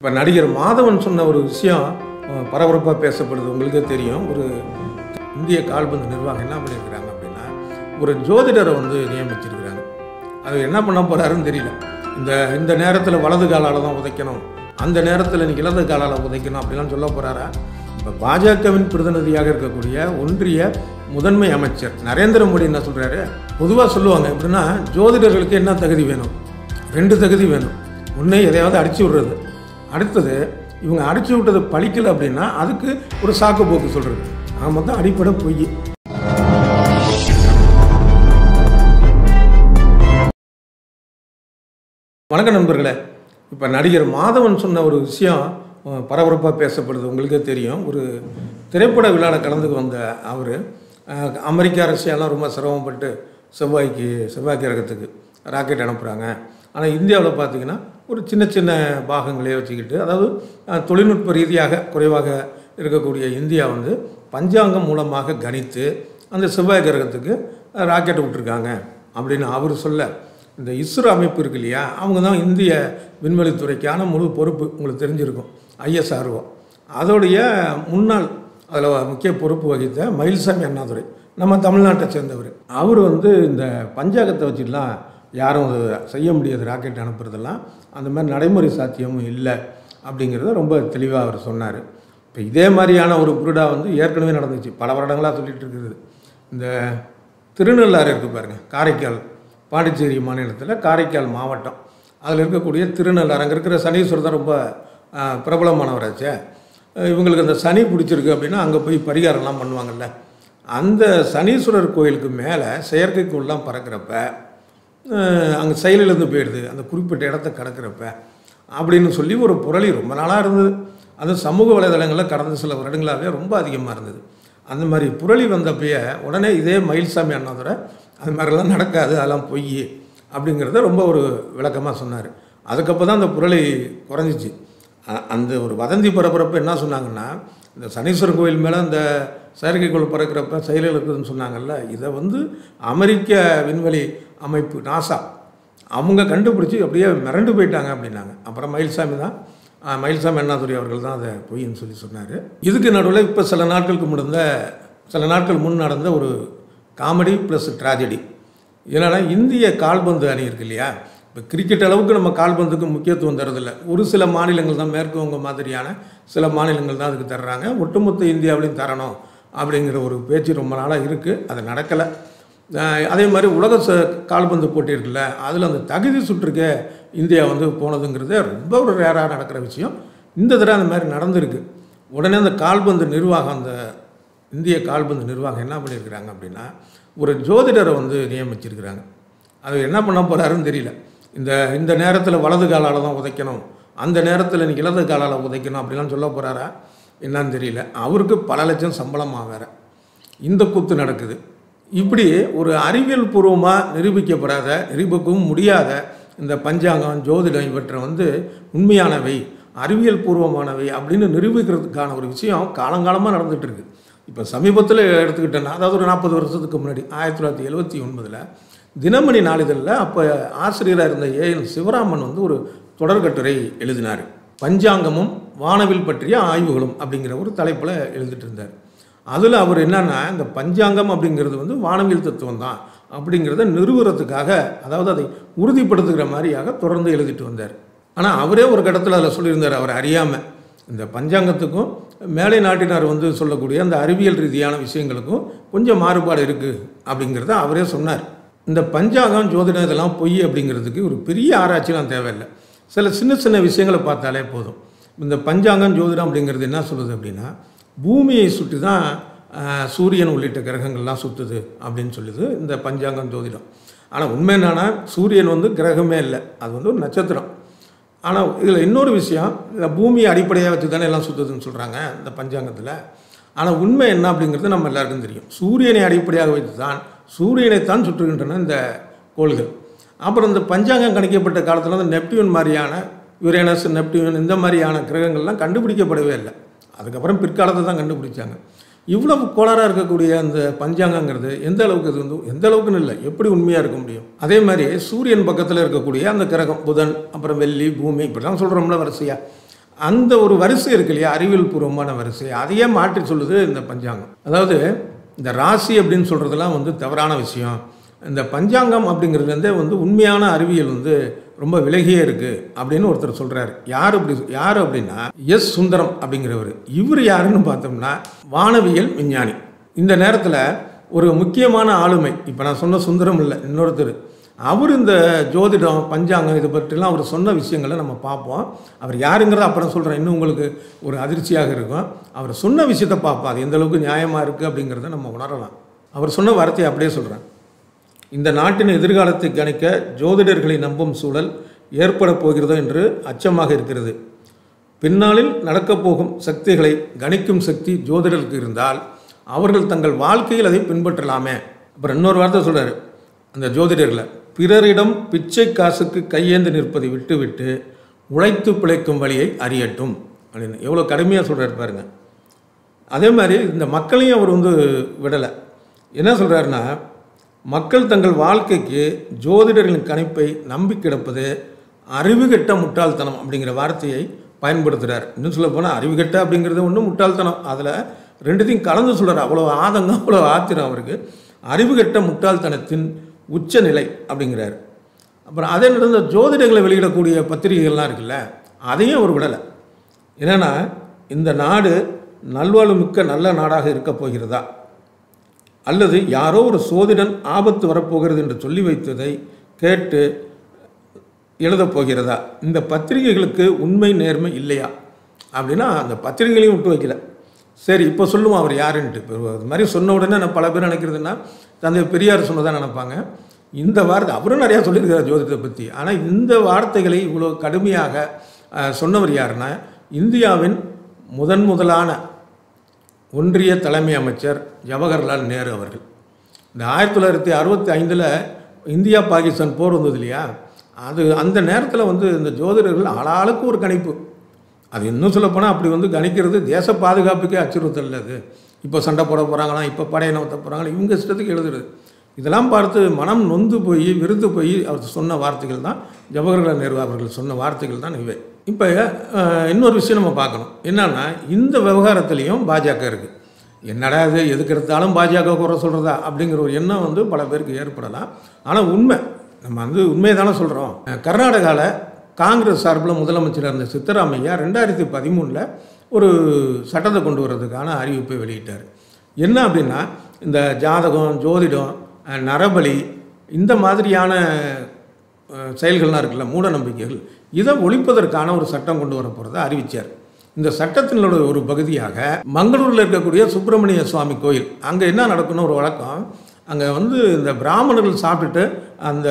இப்போ நடிகர் மாதவன் சொன்ன ஒரு விஷயம் பரபரப்பாக பேசப்படுது உங்களுக்கே தெரியும் ஒரு இந்திய கால்பந்து நிர்வாகம் என்ன பண்ணியிருக்கிறாங்க அப்படின்னா ஒரு ஜோதிடரை வந்து நியமிச்சிருக்கிறாங்க அது என்ன பண்ண போகிறாருன்னு தெரியல இந்த இந்த நேரத்தில் வலது காலால் தான் உதைக்கணும் அந்த நேரத்தில் நீ இடது காலால் உதைக்கணும் அப்படிலாம் சொல்ல போகிறாரா இப்போ பாஜகவின் பிரதிநிதியாக இருக்கக்கூடிய ஒன்றிய முதன்மை அமைச்சர் நரேந்திர மோடி என்ன சொல்கிறாரு பொதுவாக சொல்லுவாங்க எப்படின்னா ஜோதிடர்களுக்கு என்ன தகுதி வேணும் ரெண்டு தகுதி வேணும் ஒன்று எதையாவது அடிச்சு விடுறது அடுத்தது இவங்க அடிச்சு விட்டது பழிக்கல அப்படின்னா அதுக்கு ஒரு சாக்கு போக்கு சொல்கிறது ஆக மொத்தம் அடிப்படை பொய் வணக்கம் நண்பர்களே இப்போ நடிகர் மாதவன் சொன்ன ஒரு விஷயம் பரபரப்பாக பேசப்படுது உங்களுக்கே தெரியும் ஒரு திரைப்பட விழாவில் கலந்துக்கு வந்த அவர் அமெரிக்க அரசியெல்லாம் ரொம்ப சிரமப்பட்டு செவ்வாய்க்கு செவ்வாய் கிரகத்துக்கு ராக்கெட் அனுப்புகிறாங்க ஆனால் இந்தியாவில் பார்த்தீங்கன்னா ஒரு சின்ன சின்ன பாகங்களே வச்சுக்கிட்டு அதாவது அஹ், தொழில்நுட்ப ரீதியாக குறைவாக இருக்கக்கூடிய இந்தியா வந்து பஞ்சாங்கம் மூலமாக கணித்து அந்த செவ்வாய் கிரகத்துக்கு அஹ், ராக்கெட் விட்டுருக்காங்க அப்படின்னு அவர் சொல்ல இந்த இஸ்ரோ அமைப்பு இருக்கு இல்லையா அவங்க தான் இந்திய விண்வெளித்துறைக்கான முழு பொறுப்பு உங்களுக்கு தெரிஞ்சிருக்கும் ஐஎஸ்ஆர்ஓ அதோடைய முன்னாள் அதில் முக்கிய பொறுப்பு வகித்த மயில்சாமி அண்ணாதுரை நம்ம தமிழ்நாட்டை சேர்ந்தவர் அவர் வந்து இந்த பஞ்சாங்கத்தை வச்சுட்டுலாம் யாரும் அது செய்ய முடியாது ராக்கெட் அனுப்புறதெல்லாம் அந்த மாதிரி நடைமுறை சாத்தியமும் இல்லை அப்படிங்கிறத ரொம்ப தெளிவாக அவர் சொன்னார் இப்போ இதே மாதிரியான ஒரு புருடா வந்து ஏற்கனவே நடந்துச்சு பல வருடங்களாக சொல்லிட்டு இருக்குது இந்த திருநள்ளாறு இருக்குது பாருங்கள் காரைக்கால் பாண்டிச்சேரி மாநிலத்தில் காரைக்கால் மாவட்டம் அதில் இருக்கக்கூடிய திருநள்ளாறு அங்கே இருக்கிற சனீஸ்வரர் தான் ரொம்ப ஆஹ், பிரபலமானவராச்சே அஹ் இவங்களுக்கு அந்த சனி பிடிச்சிருக்கு அப்படின்னா அங்கே போய் பரிகாரம்லாம் பண்ணுவாங்கல்ல அந்த சனீஸ்வரர் கோயிலுக்கு மேலே செயற்கைக்கோள்லாம் பறக்கிறப்ப அங்கே செயலிழந்து போயிடுது அந்த குறிப்பிட்ட இடத்த கடக்கிறப்ப அப்படின்னு சொல்லி ஒரு புரளி ரொம்ப நாளாக இருந்தது அது சமூக வலைதளங்களில் கடந்த சில வருடங்களாகவே ரொம்ப அதிகமாக இருந்தது அந்த மாதிரி புரளி வந்தப்பயே உடனே இதே மயில்சாமி அண்ணாதுரை அது மாதிரிலாம் நடக்காது அதெல்லாம் பொய் அப்படிங்கிறத ரொம்ப ஒரு விளக்கமாக சொன்னார் அதுக்கப்புறம் தான் அந்த புரளி குறைஞ்சிச்சு அ- அந்த ஒரு வதந்தி பரப்புறப்ப என்ன சொன்னாங்கன்னா இந்த சனீஸ்வரன் கோயில் மேலே அந்த செயற்கைக்கோள் பறக்கிறப்ப செயலில் இருக்குதுன்னு சொன்னாங்கல்ல இதை வந்து அமெரிக்க விண்வெளி அமைப்பு நாசா அவங்க கண்டுபிடிச்சி அப்படியே மிரண்டு போயிட்டாங்க அப்படின்னாங்க அப்புறம் மயில்சாமி தான் ஆ, மயில்சாமி அண்ணாதுரை அவர்கள் தான் அதை பொய்ன்னு சொல்லி சொன்னார் இதுக்கு நடுவில் இப்போ சில நாட்களுக்கு முன்ன சில நாட்கள் முன் நடந்த ஒரு காமெடி ப்ளஸ் ட்ராஜடி என்னன்னா இந்திய கால்பந்து அணி இருக்கு இல்லையா இப்போ கிரிக்கெட் அளவுக்கு நம்ம கால்பந்துக்கு முக்கியத்துவம் தரதில்லை ஒரு சில மாநிலங்கள் தான் மேற்கு வங்க மாதிரியான சில மாநிலங்கள் தான் அதுக்கு தர்றாங்க ஒட்டுமொத்த இந்தியாவிலையும் தரணும் அப்படிங்கிற ஒரு பேச்சு ரொம்ப நாளாக இருக்குது அது நடக்கலை அஹ் அதே மாதிரி உலக ச கால்பந்து போட்டி இருக்குல்ல அதில் அந்த தகுதி சுற்றுக்கே இந்தியா வந்து போனதுங்கிறது ரொம்ப ஒரு ரேராக நடக்கிற விஷயம் இந்த தடவை அந்த மாதிரி நடந்திருக்கு உடனே அந்த கால்பந்து நிர்வாகம் அந்த இந்திய கால்பந்து நிர்வாகம் என்ன பண்ணியிருக்கிறாங்க அப்படின்னா ஒரு ஜோதிடரை வந்து நியமிச்சிருக்கிறாங்க அது என்ன பண்ண போகிறாருன்னு தெரியல இந்த இந்த நேரத்தில் வலது காலால் தான் உதைக்கணும் அந்த நேரத்தில் நீ இடது காலால் உதைக்கணும் அப்படிலாம் சொல்ல போகிறாரா என்னன்னு தெரியல அவருக்கு பல லட்சம் சம்பளமாக வேற இந்த கூத்து நடக்குது இப்படி ஒரு அறிவியல் பூர்வமாக நிரூபிக்கப்படாத நிரூபிக்கவும் முடியாத இந்த பஞ்சாங்கம் ஜோதிடம் இவற்றை வந்து உண்மையானவை அறிவியல் பூர்வமானவை அப்படின்னு நிரூபிக்கிறதுக்கான ஒரு விஷயம் காலங்காலமாக நடந்துட்டு இருக்கு இப்போ சமீபத்தில் எடுத்துக்கிட்டேன்னா அதாவது ஒரு நாற்பது வருஷத்துக்கு முன்னாடி ஆயிரத்தி தொள்ளாயிரத்தி எழுபத்தி ஒன்பதில் தினமணி நாளிதழில் அப்போ ஆசிரியராக இருந்த ஏஎன் சிவராமன் வந்து ஒரு தொடர்கட்டுரை எழுதினார் பஞ்சாங்கமும் வானவில் பற்றிய ஆய்வுகளும் அப்படிங்கிற ஒரு தலைப்பில் எழுதிட்டு இருந்தார் அதில் அவர் என்னன்னா இந்த பஞ்சாங்கம் அப்படிங்கிறது வந்து வானவியல் தத்துவம் தான் அப்படிங்கிறத நிறுவுறதுக்காக அதாவது அதை உறுதிப்படுத்துகிற மாதிரியாக தொடர்ந்து எழுதிட்டு வந்தார் ஆனால் அவரே ஒரு கட்டத்தில் அதில் சொல்லியிருந்தார் அவர் அறியாமல் இந்த பஞ்சாங்கத்துக்கும் மேலை நாட்டினார் வந்து சொல்லக்கூடிய அந்த அறிவியல் ரீதியான விஷயங்களுக்கும் கொஞ்சம் மாறுபாடு இருக்குது அப்படிங்கிறத அவரே சொன்னார் இந்த பஞ்சாங்கம் ஜோதிடம் இதெல்லாம் பொய் அப்படிங்கிறதுக்கு ஒரு பெரிய ஆராய்ச்சிலாம் தேவையில்லை சில சின்ன சின்ன விஷயங்களை பார்த்தாலே போதும் இந்த பஞ்சாங்கம் ஜோதிடம் அப்படிங்கிறது என்ன சொல்லுது அப்படின்னா பூமியை சுற்றி தான் ஆஹ், சூரியன் உள்ளிட்ட கிரகங்கள்லாம் சுற்றுது அப்படின்னு சொல்லுது இந்த பஞ்சாங்கம் ஜோதிடம் ஆனால் உண்மை என்னன்னா சூரியன் வந்து கிரகமே இல்லை அது வந்து ஒரு நட்சத்திரம் ஆனால் இதில் இன்னொரு விஷயம் இந்த பூமியை அடிப்படையாக வச்சு தானே எல்லாம் சுற்றுதுன்னு சொல்கிறாங்க இந்த பஞ்சாங்கத்தில் ஆனால் உண்மை என்ன அப்படிங்கிறது நம்ம எல்லாருக்கும் தெரியும் சூரியனை அடிப்படையாக வைத்து தான் சூரியனைத்தான் சுற்றுகின்றன இந்த கோள்கள் அப்புறம் இந்த பஞ்சாங்கம் கணிக்கப்பட்ட காலத்தில் இந்த நெப்டியூன் மாதிரியான யுரேனஸ் நெப்டியூன் இந்த மாதிரியான கிரகங்கள்லாம் கண்டுபிடிக்கப்படவே இல்லை அதுக்கப்புறம் பிற்காலத்தை தான் கண்டுபிடிச்சாங்க இவ்வளவு கோளாறாக இருக்கக்கூடிய அந்த பஞ்சாங்கங்கிறது எந்த அளவுக்கு இது வந்து எந்த அளவுக்குன்னு இல்லை எப்படி உண்மையாக இருக்க முடியும் அதே மாதிரி சூரியன் பக்கத்தில் இருக்கக்கூடிய அந்த கிரகம் புதன் அப்புறம் வெள்ளி பூமி இப்படிலாம் சொல்கிறோம்ல வரிசையாக அந்த ஒரு வரிசை இருக்கு இல்லையா அறிவியல் பூர்வமான வரிசை அதையே மாற்றி சொல்லுது இந்த பஞ்சாங்கம் அதாவது இந்த ராசி அப்படின்னு சொல்கிறதெல்லாம் வந்து தவறான விஷயம் இந்த பஞ்சாங்கம் அப்படிங்கிறது வந்து வந்து உண்மையான அறிவியல் வந்து ரொம்ப விலகியே இருக்குது அப்படின்னு ஒருத்தர் சொல்கிறாரு யார் அப்படி யார் அப்படின்னா எஸ் சுந்தரம் அப்படிங்கிறவர் இவர் யாருன்னு பார்த்தோம்னா வானவியல் விஞ்ஞானி இந்த நேரத்தில் ஒரு முக்கியமான ஆளுமை இப்போ நான் சொன்ன சுந்தரம் இல்லை இன்னொருத்தர் அவர் இந்த ஜோதிடம் பஞ்சாங்கம் இது பற்றிலாம் அவர் சொன்ன விஷயங்களை நம்ம பார்ப்போம் அவர் யாருங்கிறத அப்புறம் சொல்கிறேன் இன்னும் உங்களுக்கு ஒரு அதிர்ச்சியாக இருக்கும் அவர் சொன்ன விஷயத்தை பார்ப்போம் அது எந்த அளவுக்கு நியாயமாக இருக்குது அப்படிங்கிறத நம்ம உணரலாம் அவர் சொன்ன வார்த்தையை அப்படியே சொல்கிறேன் இந்த நாட்டின் எதிர்காலத்தை கணிக்க ஜோதிடர்களை நம்பும் சூழல் ஏற்பட போகிறதோ என்று அச்சமாக இருக்கிறது பின்னாளில் நடக்கப் போகும் சக்திகளை கணிக்கும் சக்தி ஜோதிடருக்கு இருந்தால் அவர்கள் தங்கள் வாழ்க்கையில் அதை பின்பற்றலாமே அப்புறம் இன்னொரு வார்த்தை சொல்றாரு அந்த ஜோதிடர்களை பிறரிடம் பிச்சை காசுக்கு கையேந்து நிற்பதை விட்டுவிட்டு உழைத்து பிழைக்கும் வழியை அறியட்டும் அப்படின்னு எவ்வளோ கடுமையாக சொல்கிறாரு பாருங்க அதே மாதிரி இந்த மக்களையும் அவர் வந்து விடலை என்ன சொல்கிறாருன்னா மக்கள் தங்கள் வாழ்க்கைக்கு ஜோதிடர்களின் கணிப்பை நம்பி கிடப்பது அறிவுகெட்ட முட்டாள்தனம் அப்படிங்கிற வார்த்தையை பயன்படுத்துகிறார் இன்னும் சொல்ல போனால் அறிவுகெட்ட அப்படிங்கிறது ஒன்றும் முட்டாள்தனம் அதில் ரெண்டுத்தையும் கலந்து சொல்கிறார் அவ்வளோ ஆதங்கம் அவ்வளோ ஆத்திரம் அவருக்கு அறிவுகெட்ட முட்டாள்தனத்தின் உச்சநிலை அப்படிங்கிறார் அப்புறம் அதே நடந்த ஜோதிடங்களை வெளியிடக்கூடிய பத்திரிகைகள்லாம் இருக்குல்ல அதையும் அவர் விடலை என்னென்னா இந்த நாடு நல்வாழ்வு மிக்க நல்ல நாடாக இருக்கப் போகிறதா அல்லது யாரோ ஒரு சோதிடன் ஆபத்து வரப்போகிறது என்று சொல்லி வைத்ததை கேட்டு எழுதப் போகிறதா இந்த பத்திரிகைகளுக்கு உண்மை நேர்மை இல்லையா அப்படின்னா அந்த பத்திரிகைகளையும் விட்டு வைக்கல சரி இப்போ சொல்லுவோம் அவர் யாருன்ட்டு இப்போ அது மாதிரி சொன்ன உடனே நான் பல பேர் நினைக்கிறதுன்னா தந்தை பெரியார் சொன்னதான் நினைப்பாங்க இந்த வார்த்தை அவரும் நிறையா சொல்லியிருக்கிறார் ஜோதிடத்தை பற்றி ஆனால் இந்த வார்த்தைகளை இவ்வளோ கடுமையாக அஹ், சொன்னவர் யாருன்னா இந்தியாவின் முதன் முதலான ஒன்றிய தலைமை அமைச்சர் ஜவஹர்லால் நேரு அவர்கள் இந்த ஆயிரத்தி தொள்ளாயிரத்தி அறுபத்தி ஐந்தில் இந்தியா பாகிஸ்தான் போர் வந்தது இல்லையா அது அந்த நேரத்தில் வந்து இந்த ஜோதிடர்கள் ஆளாளுக்கு ஒரு கணிப்பு அது இன்னும் சொல்லப்போனால் அப்படி வந்து கணிக்கிறது தேச பாதுகாப்புக்கே அச்சுறுத்தல் அது இப்போ சண்டை போட போகிறாங்களாம் இப்போ படையை நகர்த்த போகிறாங்களா இவங்க இஷ்டத்துக்கு எழுதுறது இதெல்லாம் பார்த்து மனம் நொந்து போய் விருது போய் அவர் சொன்ன வார்த்தைகள் தான் ஜவஹர்லால் நேரு அவர்கள் சொன்ன வார்த்தைகள் தான் இவை இப்போ அஹ், இன்னொரு விஷயம் நம்ம பார்க்கணும் என்னன்னா இந்த விவகாரத்துலேயும் பாஜக இருக்குது என்னடா இது எதுக்கு எடுத்தாலும் பாஜக குறை சொல்கிறதா அப்படிங்கிற ஒரு எண்ணம் வந்து பல பேருக்கு ஏற்படலாம் ஆனால் உண்மை நம்ம வந்து உண்மையை தானே சொல்கிறோம் கர்நாடகாவில் காங்கிரஸ் சார்பில் முதலமைச்சராக இருந்த சித்தராமையா ரெண்டாயிரத்தி பதிமூணில் ஒரு சட்டத்தை கொண்டு வர்றதுக்கான அறிவிப்பை வெளியிட்டார் என்ன அப்படின்னா இந்த ஜாதகம் ஜோதிடம் அஹ், நரபலி இந்த மாதிரியான அஹ், செயல்கள்லாம் இருக்குல்ல மூட நம்பிக்கைகள் இதை ஒழிப்பதற்கான ஒரு சட்டம் கொண்டு வர போகிறத அறிவித்தார் இந்த சட்டத்தினோட ஒரு பகுதியாக மங்களூரில் இருக்கக்கூடிய சுப்பிரமணிய சுவாமி கோயில் அங்கே என்ன நடக்குன்னு ஒரு வழக்கம் அங்கே வந்து இந்த பிராமணர்கள் சாப்பிட்டுட்டு அந்த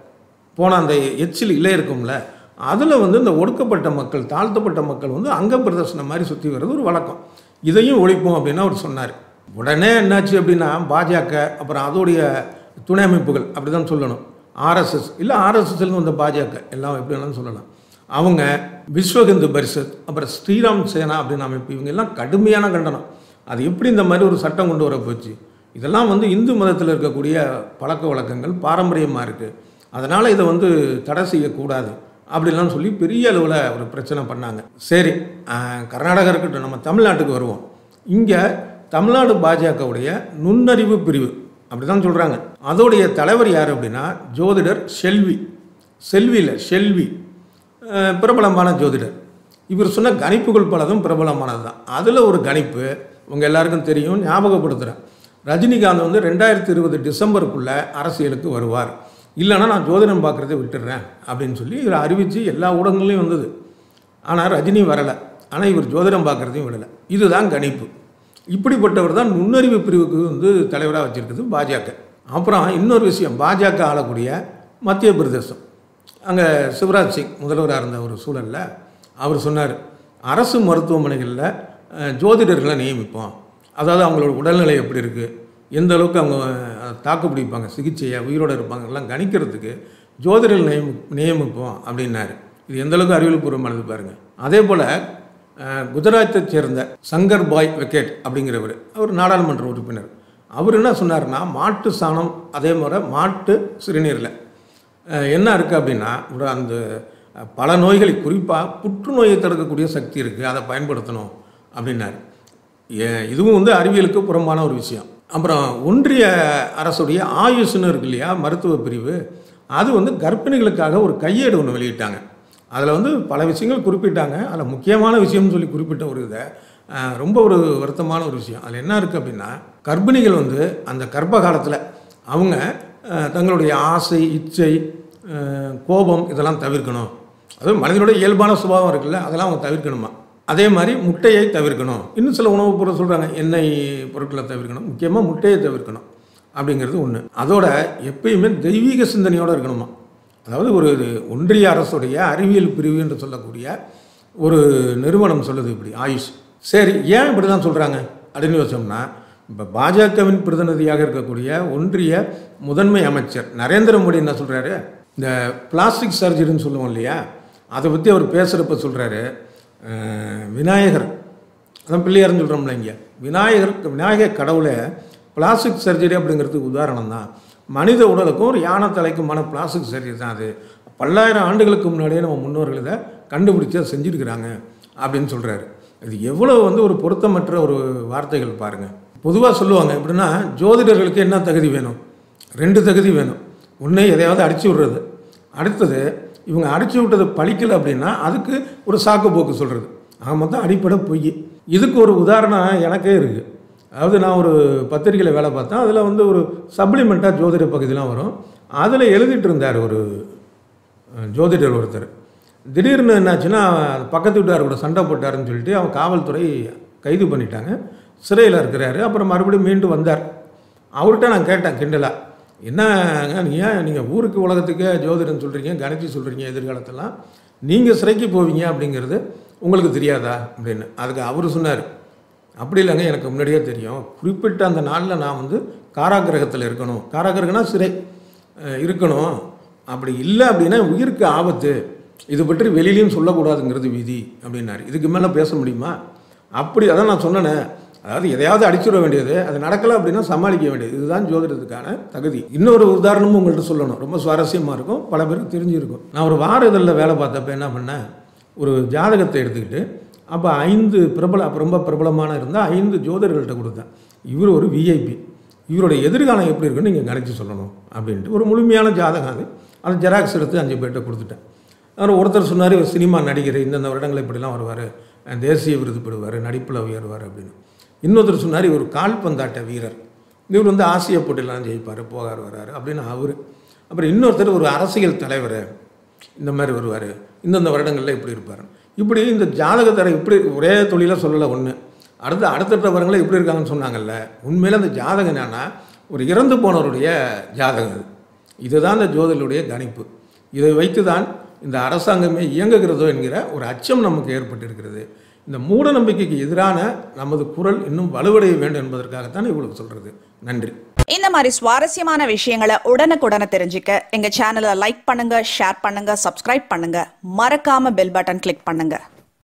போன அந்த எச்சில் இலை இருக்கும்ல அதில் வந்து இந்த ஒடுக்கப்பட்ட மக்கள் தாழ்த்தப்பட்ட மக்கள் வந்து அங்க பிரதர்சனம் மாதிரி சுற்றி வர்றது ஒரு வழக்கம் இதையும் ஒழிப்போம் அப்படின்னு அவர் சொன்னார் உடனே என்னாச்சு அப்படின்னா பாஜக அப்புறம் அதோடைய துணை அமைப்புகள் அப்படி தான் சொல்லணும் ஆர்எஸ்எஸ் இல்லை ஆர்எஸ்எஸ்லேருந்து வந்த பாஜக எல்லாம் எப்படி வேணாலும் சொல்லலாம் அவங்க விஸ்வ ஹிந்து பரிஷத் அப்புறம் ஸ்ரீராம் சேனா அப்படின்னு அமைப்பு இவங்க எல்லாம் கடுமையான கண்டனம் அது எப்படி இந்த மாதிரி ஒரு சட்டம் கொண்டு வர போச்சு இதெல்லாம் வந்து இந்து மதத்தில் இருக்கக்கூடிய பழக்க வழக்கங்கள் பாரம்பரியமாக இருக்குது அதனால் இதை வந்து தடை செய்யக்கூடாது அப்படிலாம் சொல்லி பெரிய அளவில் ஒரு பிரச்சனை பண்ணாங்க சரி ஆஹ், கர்நாடகா இருக்கட்டும் நம்ம தமிழ்நாட்டுக்கு வருவோம் இங்கே தமிழ்நாடு பாஜகவுடைய நுண்ணறிவு பிரிவு அப்படி தான் சொல்கிறாங்க அதோடைய தலைவர் யார் அப்படின்னா ஜோதிடர் செல்வி செல்வியில் செல்வி அஹ், பிரபலமான ஜோதிடர் இவர் சொன்ன கணிப்புகள் பலதும் பிரபலமானது தான் அதில் ஒரு கணிப்பு உங்கள் எல்லாருக்கும் தெரியும் ஞாபகப்படுத்துகிறேன் ரஜினிகாந்த் வந்து ரெண்டாயிரத்தி இருபது டிசம்பருக்குள்ளே அரசியலுக்கு வருவார் இல்லைன்னா நான் ஜோதிடம் பார்க்குறதை விட்டுடுறேன் அப்படின்னு சொல்லி இவர் அறிவித்து எல்லா ஊடகங்களையும் வந்தது ஆனால் ரஜினி வரலை ஆனால் இவர் ஜோதிடம் பார்க்குறதையும் விடலை இதுதான் கணிப்பு இப்படிப்பட்டவர் தான் நுண்ணறிவு பிரிவுக்கு வந்து தலைவராக வச்சிருக்குது பாஜக அப்புறம் இன்னொரு விஷயம் பாஜக ஆளக்கூடிய மத்திய பிரதேசம் அங்கே சிவராஜ் சிங் முதல்வராக இருந்த ஒரு சூழலில் அவர் சொன்னார் அரசு மருத்துவமனைகளில் அஹ், ஜோதிடர்களை நியமிப்போம் அதாவது அவங்களோட உடல்நிலை எப்படி இருக்குது எந்த அளவுக்கு அவங்க அஹ், தாக்கு பிடிப்பாங்க சிகிச்சையை உயிரோடு இருப்பாங்க எல்லாம் கணிக்கிறதுக்கு ஜோதிடர்கள் நியமி நியமிப்போம் அப்படின்னாரு இது எந்த அளவுக்கு அறிவியல் பூர்வமானது பாருங்கள் அதே போல் குஜராத்தைச் சேர்ந்த சங்கர் பாய் வெக்கேட் அப்படிங்கிறவர் அவர் நாடாளுமன்ற உறுப்பினர் அவர் என்ன சொன்னார்னா மாட்டு சாணம் அதே மாதிரி மாட்டு சிறுநீரில் அஹ், என்ன இருக்குது அப்படின்னா ஒரு அந்த அஹ், பல நோய்களை குறிப்பாக புற்றுநோயை தடுக்கக்கூடிய சக்தி இருக்குது அதை பயன்படுத்தணும் அப்படின்னாரு ஏ- இதுவும் வந்து அறிவியலுக்கு புறம்பான ஒரு விஷயம் அப்புறம் ஒன்றிய அரசுடைய ஆயுஷ்னு இருக்கு இல்லையா மருத்துவ பிரிவு அது வந்து கர்ப்பிணிகளுக்காக ஒரு கையேடு ஒன்று வெளியிட்டாங்க அதில் வந்து பல விஷயங்கள் குறிப்பிட்டாங்க அதில் முக்கியமான விஷயம்னு சொல்லி குறிப்பிட்ட ஒரு இதை அஹ், ரொம்ப ஒரு வருத்தமான ஒரு விஷயம் அதில் என்ன இருக்குது அப்படின்னா கர்ப்பிணிகள் வந்து அந்த கர்ப்ப காலத்தில் அவங்க அஹ், தங்களுடைய ஆசை இச்சை அஹ், கோபம் இதெல்லாம் தவிர்க்கணும் அதுவும் மனிதனுடைய இயல்பான சுபாவம் இருக்குல்ல அதெல்லாம் அவங்க தவிர்க்கணுமா அதே மாதிரி முட்டையை தவிர்க்கணும் இன்னும் சில உணவுப் பொருள் சொல்கிறாங்க எண்ணெய் பொருட்களை தவிர்க்கணும் முக்கியமாக முட்டையை தவிர்க்கணும் அப்படிங்கிறது ஒன்று அதோட எப்பயுமே தெய்வீக சிந்தனையோடு இருக்கணுமா அதாவது ஒரு ஒன்றிய அரசுடைய அறிவியல் பிரிவு என்று சொல்லக்கூடிய ஒரு நிறுவனம் சொல்லுது இப்படி ஆயுஷ் சரி ஏன் இப்படி தான் சொல்கிறாங்க அப்படின்னு யோசிச்சோம்னா இப்போ பாஜகவின் பிரதிநிதியாக இருக்கக்கூடிய ஒன்றிய முதன்மை அமைச்சர் நரேந்திர மோடி என்ன சொல்கிறாரு இந்த பிளாஸ்டிக் சர்ஜரின்னு சொல்லுவோம் இல்லையா அதை பற்றி அவர் பேசுகிறப்ப சொல்கிறாரு விநாயகர் அதான் பிள்ளையார்னு சொல்கிறோம்ல இங்கே விநாயகர் விநாயகர் கடவுளை பிளாஸ்டிக் சர்ஜரி அப்படிங்கிறதுக்கு உதாரணம் தான் மனித உடலுக்கும் ஒரு யானை தலைக்குமான பிளாஸ்டிக் சர்ஜரி தான் அது பல்லாயிரம் ஆண்டுகளுக்கு முன்னாடியே நம்ம முன்னோர்கள் இதை கண்டுபிடிச்சி அதை செஞ்சுருக்கிறாங்க அப்படின்னு சொல்கிறாரு இது எவ்வளோ வந்து ஒரு பொருத்தமற்ற ஒரு வார்த்தைகள் பாருங்கள் பொதுவாக சொல்லுவாங்க எப்படின்னா ஜோதிடர்களுக்கு என்ன தகுதி வேணும் ரெண்டு தகுதி வேணும் ஒன்று எதையாவது அடிச்சு விடுறது அடுத்தது இவங்க அடிச்சு விட்டது பழிக்கல அப்படின்னா அதுக்கு ஒரு சாக்கு போக்கு சொல்கிறது ஆக மொத்தம் அடிப்படை பொய் இதுக்கு ஒரு உதாரணம் எனக்கே இருக்குது அதாவது நான் ஒரு பத்திரிக்கையில் வேலை பார்த்தேன் அதில் வந்து ஒரு சப்ளிமெண்ட்டாக ஜோதிட பகுதியெலாம் வரும் அதில் எழுதிட்டு இருந்தார் ஒரு அஹ், ஜோதிடர் ஒருத்தர் திடீர்னு என்னாச்சுன்னா பக்கத்து வீட்டார் கூட சண்டை போட்டாருன்னு சொல்லிட்டு அவன் காவல்துறை கைது பண்ணிட்டாங்க சிறையில் இருக்கிறாரு அப்புறம் மறுபடியும் மீண்டு வந்தார் அவர்கிட்ட நான் கேட்டேன் கிண்டலாக என்னங்க நீங்கள் ஏன் நீங்கள் ஊருக்கு உலகத்துக்கே ஜோதிடம் சொல்கிறீங்க கணிச்சு சொல்கிறீங்க எதிர்காலத்தெல்லாம் நீங்கள் சிறைக்கு போவீங்க அப்படிங்கிறது உங்களுக்கு தெரியாதா அப்படின்னு அதுக்கு அவர் சொன்னார் அப்படி இல்லைங்க எனக்கு முன்னாடியே தெரியும் குறிப்பிட்ட அந்த நாளில் நான் வந்து காராகிரகத்தில் இருக்கணும் காராகிரகம்னா சிறை அஹ், இருக்கணும் அப்படி இல்லை அப்படின்னா உயிருக்கு ஆபத்து இது பற்றி வெளியிலையும் சொல்லக்கூடாதுங்கிறது விதி அப்படின்னாரு இதுக்கு மேலே பேச முடியுமா அப்படி அதான் நான் சொன்னேனே அதாவது எதையாவது அடிச்சுட வேண்டியது அது நடக்கலை அப்படின்னா சமாளிக்க வேண்டியது இதுதான் ஜோதிடத்துக்கான தகுதி இன்னொரு உதாரணமும் உங்கள்கிட்ட சொல்லணும் ரொம்ப சுவாரஸ்யமாக இருக்கும் பல பேருக்கு தெரிஞ்சிருக்கும் நான் ஒரு வார இதழில் வேலை பார்த்தப்ப என்ன பண்ணேன் ஒரு ஜாதகத்தை எடுத்துக்கிட்டு அப்போ ஐந்து பிரபல அப்ப ரொம்ப பிரபலமான இருந்தால் ஐந்து ஜோதிடர்கள்ட்ட கொடுத்தேன் இவர் ஒரு விஐபி இவருடைய எதிர்காலம் எப்படி இருக்குன்னு நீங்கள் கணிச்சு சொல்லணும் அப்படின்ட்டு ஒரு முழுமையான ஜாதகம் அது அதை ஜெராக்ஸ் எடுத்து அஞ்சு பேர்கிட்ட கொடுத்துட்டேன் அவர் ஒருத்தர் சொன்னார் இவர் சினிமா நடிகர் இந்தந்த வருடங்கள் இப்படிலாம் வருவார் தேசிய விருது பெறுவார் நடிப்பில் உயர்வார் அப்படின்னு இன்னொருத்தர் சொன்னார் இவர் கால்பந்தாட்ட வீரர் இவர் வந்து ஆசிய போட்டியெல்லாம் ஜெயிப்பார் போகார் வராரு அப்படின்னு அவர் அப்புறம் இன்னொருத்தர் ஒரு அரசியல் தலைவர் இந்த மாதிரி வருவார் இந்தந்த வருடங்களில் இப்படி இருப்பார் இப்படி இந்த ஜாதகத்தரை இப்படி ஒரே தொழிலாக சொல்லலை ஒன்று அடுத்து அடுத்தடுத்த வருடங்களில் இப்படி இருக்காங்கன்னு சொன்னாங்கல்ல உண்மையில் அந்த ஜாதகம் என்னன்னா ஒரு இறந்து போனவருடைய ஜாதகம் அது இதுதான் இந்த ஜோதிடருடைய கணிப்பு இதை வைத்து தான் இந்த அரசாங்கமே இயங்குகிறதோ என்கிற ஒரு அச்சம் நமக்கு ஏற்பட்டிருக்கிறது இந்த மூட நம்பிக்கைக்கு எதிரான நமது குரல் இன்னும் வலுவடைய வேண்டும் என்பதற்காகத்தான் இவ்வளவு சொல்கிறது நன்றி இந்த மாதிரி சுவாரஸ்யமான விஷயங்களை உடனுக்குடனே தெரிஞ்சுக்க எங்க சேனலை லைக் பண்ணுங்க ஷேர் பண்ணுங்க சப்ஸ்கிரைப் பண்ணுங்க மறக்காம பெல் பட்டன் கிளிக் பண்ணுங்க